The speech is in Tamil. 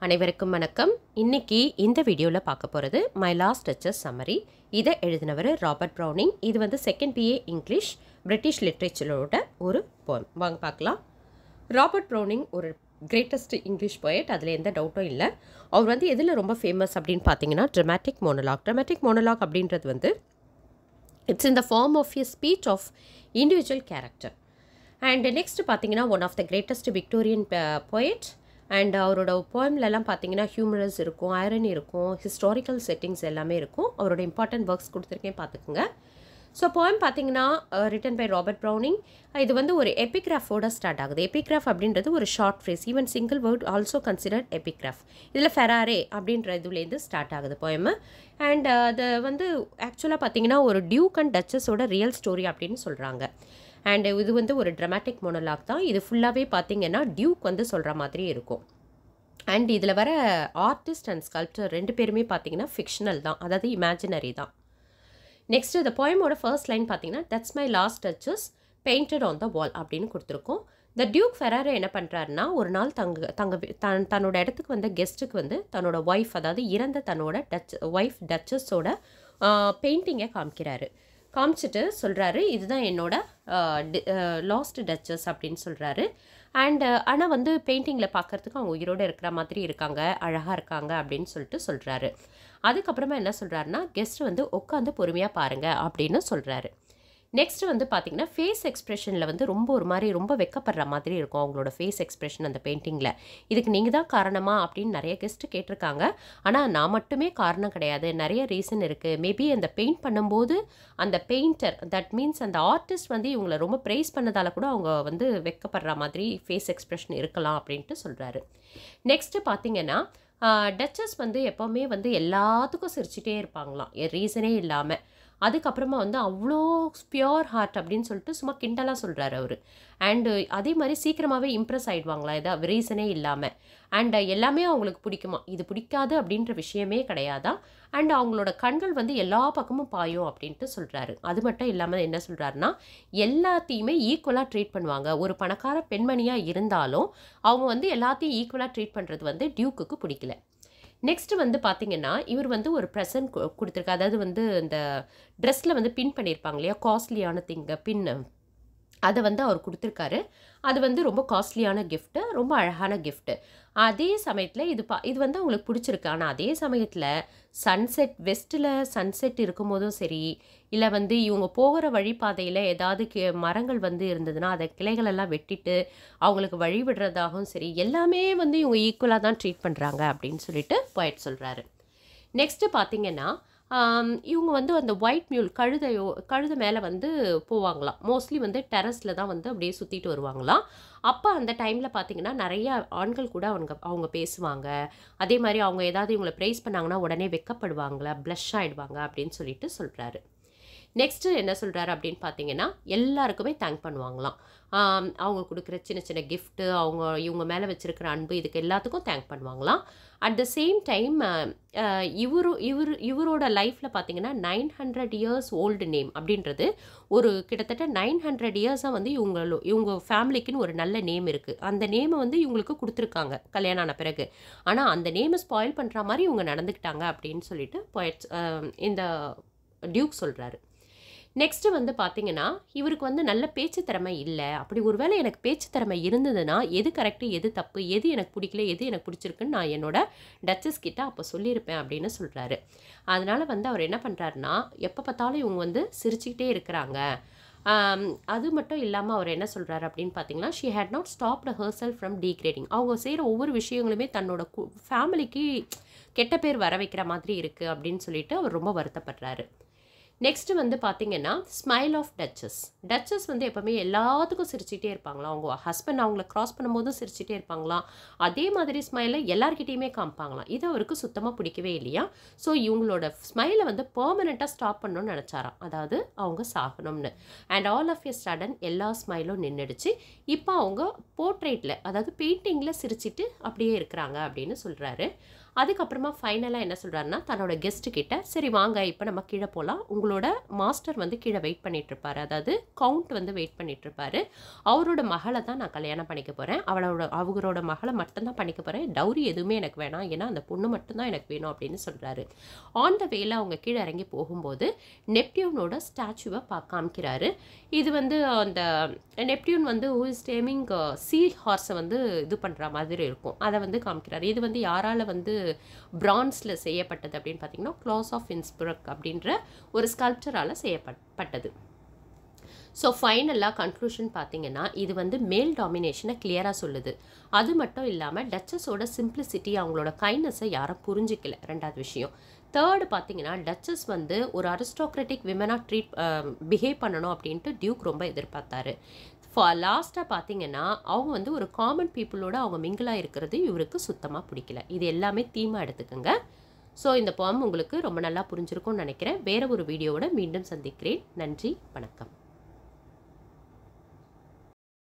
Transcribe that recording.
அனைவருக்கும் வணக்கம் இன்னைக்கு இந்த வீடியோவில் பார்க்க போகிறது மை லாஸ்ட் டச்சஸ் சம்மரி இதை எழுதினவர் ராபர்ட் ப்ரௌனிங் இது வந்து செகண்ட் பிஏ இங்கிலீஷ் பிரிட்டிஷ் லிட்ரேச்சரோட ஒரு போயம் வாங்க பார்க்கலாம் ராபர்ட் ப்ரௌனிங் ஒரு கிரேட்டஸ்ட் இங்கிலீஷ் poet அதில் எந்த டவுட்டும் இல்லை அவர் வந்து எதில் ரொம்ப ஃபேமஸ் அப்படின்னு பார்த்தீங்கன்னா ட்ரமாட்டிக் மோனலாக் ட்ரமாட்டிக் மோனலாக் அப்படின்றது வந்து it's in the form of a speech of individual character and next பார்த்தீங்கன்னா one of the greatest Victorian poet and அவரோட போயம்லலாம் பார்த்தீங்கன்னா ஹியூமரஸ் இருக்கும் ஐரன் இருக்கும் ஹிஸ்டாரிக்கல் செட்டிங்ஸ் எல்லாமே இருக்கும் அவரோட இம்பார்ட்டன்ட் ஒர்க்ஸ் கொடுத்துருக்கேன் பார்த்துக்குங்க ஸோ போயம் பார்த்தீங்கன்னா ரிட்டன் பை ராபர்ட் ப்ரௌனிங் இது வந்து ஒரு எபிகிராஃபோட ஸ்டார்ட் ஆகுது எபிகிராஃப் அப்படின்றது ஒரு short phrase even single word also considered epigraph இதில் ஃபெராரே அப்படின்ற இதுலேருந்து ஸ்டார்ட் ஆகுது போயம் அண்ட் அது வந்து ஆக்சுவலாக பார்த்தீங்கன்னா ஒரு டியூக் அண்ட் டச்சஸோட ரியல் ஸ்டோரி அப்படின்னு சொல்கிறாங்க அண்ட் இது வந்து ஒரு ட்ரமாட்டிக் மோனலாக் தான் இது ஃபுல்லாகவே பார்த்தீங்கன்னா டியூக் வந்து சொல்கிற மாதிரி இருக்கும் அண்ட் இதில் வர ஆர்டிஸ்ட் அண்ட் ஸ்கல்ப்டர் ரெண்டு பேருமே பார்த்தீங்கன்னா ஃபிக்ஷனல் தான் அதாவது இமேஜினரி தான் நெக்ஸ்ட் இந்த போயமோட ஃபர்ஸ்ட் லைன் பார்த்தீங்கன்னா that's my last duchess painted on the wall அப்படின்னு கொடுத்துருக்கோம் த டியூக் ஃபெராரோ என்ன பண்ணுறாருன்னா ஒரு நாள் தங்க தங்க தன் தன்னோட இடத்துக்கு வந்த கெஸ்ட்டுக்கு வந்து தன்னோட ஒய்ஃப் அதாவது இறந்த தன்னோட டச் ஒய்ஃப் டச்சஸோட பெயிண்டிங்கை காமிக்கிறாரு காமிச்சிட்டு சொல்கிறாரு இதுதான் என்னோட லாஸ்ட் டச்சஸ் அப்படின்னு சொல்கிறாரு அண்ட் ஆனால் வந்து பெயிண்டிங்கில் பார்க்குறதுக்கு அவங்க உயிரோடு இருக்கிற மாதிரி இருக்காங்க அழகாக இருக்காங்க அப்படின்னு சொல்லிட்டு சொல்கிறாரு அதுக்கப்புறமா என்ன சொல்கிறாருன்னா கெஸ்ட் வந்து உட்காந்து பொறுமையாக பாருங்கள் அப்படின்னு சொல்கிறாரு நெக்ஸ்ட் வந்து பார்த்தீங்கன்னா ஃபேஸ் எக்ஸ்ப்ரெஷனில் வந்து ரொம்ப ஒரு மாதிரி ரொம்ப வெக்கப்படுற மாதிரி இருக்கும் அவங்களோட ஃபேஸ் எக்ஸ்ப்ரெஷன் அந்த பெயிண்டிங்கில் இதுக்கு நீங்கள் தான் காரணமா அப்படின்னு நிறைய கெஸ்ட்டு கேட்டிருக்காங்க ஆனால் நான் மட்டுமே காரணம் கிடையாது நிறைய ரீசன் இருக்குது மேபி அந்த பெயிண்ட் பண்ணும்போது அந்த பெயிண்டர் தட் மீன்ஸ் அந்த ஆர்டிஸ்ட் வந்து இவங்களை ரொம்ப ப்ரைஸ் பண்ணதால் கூட அவங்க வந்து வெக்கப்படுற மாதிரி ஃபேஸ் எக்ஸ்ப்ரெஷன் இருக்கலாம் அப்படின்ட்டு சொல்கிறாரு நெக்ஸ்ட்டு பார்த்தீங்கன்னா டச்சஸ் வந்து எப்போவுமே வந்து எல்லாத்துக்கும் சிரிச்சிட்டே இருப்பாங்களாம் ரீசனே இல்லாமல் அதுக்கப்புறமா வந்து அவ்வளோ பியோர் ஹார்ட் அப்படின்னு சொல்லிட்டு சும்மா கிண்டலாக சொல்கிறாரு அவர் அண்டு அதே மாதிரி சீக்கிரமாகவே இம்ப்ரெஸ் ஆகிடுவாங்களா ஏதாவது ரீசனே இல்லாமல் அண்ட் எல்லாமே அவங்களுக்கு பிடிக்குமா இது பிடிக்காது அப்படின்ற விஷயமே கிடையாதா அண்ட் அவங்களோட கண்கள் வந்து எல்லா பக்கமும் பாயும் அப்படின்ட்டு சொல்கிறாரு அது மட்டும் இல்லாமல் என்ன சொல்கிறாருன்னா எல்லாத்தையுமே ஈக்குவலாக ட்ரீட் பண்ணுவாங்க ஒரு பணக்கார பெண்மணியாக இருந்தாலும் அவங்க வந்து எல்லாத்தையும் ஈக்குவலாக ட்ரீட் பண்ணுறது வந்து டியூக்குக்கு பிடிக்கல நெக்ஸ்ட் வந்து பார்த்தீங்கன்னா இவர் வந்து ஒரு ப்ரெசன்ட் கொடுத்துருக்கு அதாவது வந்து இந்த ட்ரெஸ்ஸில் வந்து பின் பண்ணியிருப்பாங்க இல்லையா காஸ்ட்லியான திங்க பின் அதை வந்து அவர் கொடுத்துருக்காரு அது வந்து ரொம்ப காஸ்ட்லியான கிஃப்ட்டு ரொம்ப அழகான கிஃப்ட்டு அதே சமயத்தில் இது பா இது வந்து அவங்களுக்கு பிடிச்சிருக்கு ஆனால் அதே சமயத்தில் சன்செட் வெஸ்ட்டில் சன்செட் இருக்கும்போதும் சரி இல்லை வந்து இவங்க போகிற வழிபாதையில் ஏதாவது கி மரங்கள் வந்து இருந்ததுன்னா அதை கிளைகள் எல்லாம் வெட்டிட்டு அவங்களுக்கு வழி விடுறதாகவும் சரி எல்லாமே வந்து இவங்க ஈக்குவலாக தான் ட்ரீட் பண்ணுறாங்க அப்படின்னு சொல்லிட்டு போயிட் சொல்கிறாரு நெக்ஸ்ட்டு பார்த்தீங்கன்னா இவங்க வந்து அந்த ஒயிட் மியூல் கழுதையோ கழுதை மேலே வந்து போவாங்களாம் மோஸ்ட்லி வந்து டெரஸில் தான் வந்து அப்படியே சுற்றிட்டு வருவாங்களாம் அப்போ அந்த டைமில் பார்த்தீங்கன்னா நிறைய ஆண்கள் கூட அவங்க அவங்க பேசுவாங்க அதே மாதிரி அவங்க ஏதாவது இவங்களை ப்ரைஸ் பண்ணாங்கன்னா உடனே வெக்கப்படுவாங்களா ப்ளஷ் ஆகிடுவாங்க அப்படின்னு சொல்லிட்டு சொல்கிறாரு நெக்ஸ்ட்டு என்ன சொல்கிறாரு அப்படின்னு பார்த்தீங்கன்னா எல்லாருக்குமே தேங்க் பண்ணுவாங்களாம் அவங்க கொடுக்குற சின்ன சின்ன கிஃப்ட்டு அவங்க இவங்க மேலே வச்சுருக்கிற அன்பு இதுக்கு எல்லாத்துக்கும் தேங்க் பண்ணுவாங்களாம் அட் த சேம் டைம் இவரு இவர் இவரோட லைஃப்பில் பார்த்தீங்கன்னா nine hundred years old name அப்படின்றது ஒரு கிட்டத்தட்ட நைன் ஹண்ட்ரட் இயர்ஸாக வந்து இவங்க இவங்க ஃபேமிலிக்குன்னு ஒரு நல்ல நேம் இருக்குது அந்த நேமை வந்து இவங்களுக்கு கொடுத்துருக்காங்க கல்யாணம் ஆன பிறகு ஆனால் அந்த நேமை ஸ்பாயில் பண்ணுற மாதிரி இவங்க நடந்துக்கிட்டாங்க அப்படின்னு சொல்லிட்டு போயிட்ஸ் இந்த டியூக் சொல்கிறாரு நெக்ஸ்ட்டு வந்து பார்த்தீங்கன்னா இவருக்கு வந்து நல்ல பேச்சு திறமை இல்லை அப்படி ஒருவேளை எனக்கு பேச்சு திறமை இருந்ததுன்னா எது கரெக்டு எது தப்பு எது எனக்கு பிடிக்கல எது எனக்கு பிடிச்சிருக்குன்னு நான் என்னோட டச்சஸ் கிட்ட அப்போ சொல்லியிருப்பேன் அப்படின்னு சொல்கிறாரு அதனால் வந்து அவர் என்ன பண்ணுறாருனா எப்போ பார்த்தாலும் இவங்க வந்து சிரிச்சுக்கிட்டே இருக்கிறாங்க அது மட்டும் இல்லாமல் அவர் என்ன சொல்கிறாரு அப்படின்னு பார்த்தீங்கன்னா she had not stopped herself from degrading அவங்க செய்கிற ஒவ்வொரு விஷயங்களுமே தன்னோட ஃபேமிலிக்கு கெட்ட பேர் வர வைக்கிற மாதிரி இருக்குது அப்படின்னு சொல்லிட்டு அவர் ரொம்ப வருத்தப்படுறாரு நெக்ஸ்ட்டு வந்து பார்த்தீங்கன்னா ஸ்மைல் ஆஃப் டச்சஸ் டச்சஸ் வந்து எப்போவுமே எல்லாத்துக்கும் சிரிச்சிட்டே இருப்பாங்களா அவங்க ஹஸ்பண்ட் அவங்கள க்ராஸ் பண்ணும்போதும் சிரிச்சிட்டே இருப்பாங்களாம் அதே மாதிரி ஸ்மைலை எல்லார்கிட்டேயுமே காமிப்பாங்களாம் இது அவருக்கு சுத்தமாக பிடிக்கவே இல்லையா ஸோ இவங்களோட ஸ்மைலை வந்து பர்மனெண்ட்டாக ஸ்டாப் பண்ணணும்னு நினச்சாராம் அதாவது அவங்க சாகணும்னு and all of a sudden எல்லா ஸ்மைலும் நின்றுடுச்சு இப்போ அவங்க போர்ட்ரேட்டில் அதாவது பெயிண்டிங்கில் சிரிச்சிட்டு அப்படியே இருக்கிறாங்க அப்படின்னு சொல்கிறாரு அதுக்கப்புறமா ஃபைனலாக என்ன சொல்கிறாருன்னா தன்னோட கெஸ்ட்டு கிட்ட சரி வாங்க இப்போ நம்ம கீழே போகலாம் உங்களோட அவங்களோட மாஸ்டர் வந்து கீழே வெயிட் பண்ணிட்டு இருப்பாரு அதாவது கவுண்ட் வந்து வெயிட் பண்ணிட்டு இருப்பாரு அவரோட மகளை தான் நான் கல்யாணம் பண்ணிக்க போகிறேன் அவளோட அவரோட மகளை மட்டும்தான் பண்ணிக்க போகிறேன் டவுரி எதுவுமே எனக்கு வேணாம் ஏன்னா அந்த பொண்ணு மட்டும்தான் எனக்கு வேணும் அப்படின்னு சொல்கிறாரு ஆன் த வேல அவங்க கீழே இறங்கி போகும்போது நெப்டியூனோட ஸ்டாச்சுவை பா காமிக்கிறாரு இது வந்து அந்த நெப்டியூன் வந்து ஹூ இஸ் டேமிங் சி ஹார்ஸை வந்து இது பண்ணுற மாதிரி இருக்கும் அதை வந்து காமிக்கிறாரு இது வந்து யாரால் வந்து பிரான்ஸில் செய்யப்பட்டது அப்படின்னு பார்த்தீங்கன்னா க்ளாஸ் ஆஃப் இன்ஸ்பிரக் அப்படின்ற ஒரு ஸ்கல்ப்சரால் செய்யப்பட்டது ஸோ ஃபைனலாக கன்க்ளூஷன் பார்த்தீங்கன்னா இது வந்து மேல் டாமினேஷனை கிளியராக சொல்லுது அது மட்டும் இல்லாமல் டச்சஸோட சிம்பிளிசிட்டி அவங்களோட கைண்ட்னஸை யாரும் புரிஞ்சிக்கல ரெண்டாவது விஷயம் தேர்டு பார்த்தீங்கன்னா டச்சஸ் வந்து ஒரு அரிஸ்டோக்ராட்டிக் விமனாக ட்ரீட் பிஹேவ் பண்ணணும் அப்படின்ட்டு டியூக் ரொம்ப எதிர்பார்த்தாரு லாஸ்ட்டாக பார்த்தீங்கன்னா அவங்க வந்து ஒரு காமன் பீப்புளோட அவங்க மிங்கிளாக இருக்கிறது இவருக்கு சுத்தமாக பிடிக்கல இது எல்லாமே தீமாக எடுத்துக்கோங்க ஸோ இந்த பாம் உங்களுக்கு ரொம்ப நல்லா புரிஞ்சிருக்கும்னு நினைக்கிறேன் வேற ஒரு வீடியோவோட மீண்டும் சந்திக்கிறேன் நன்றி வணக்கம்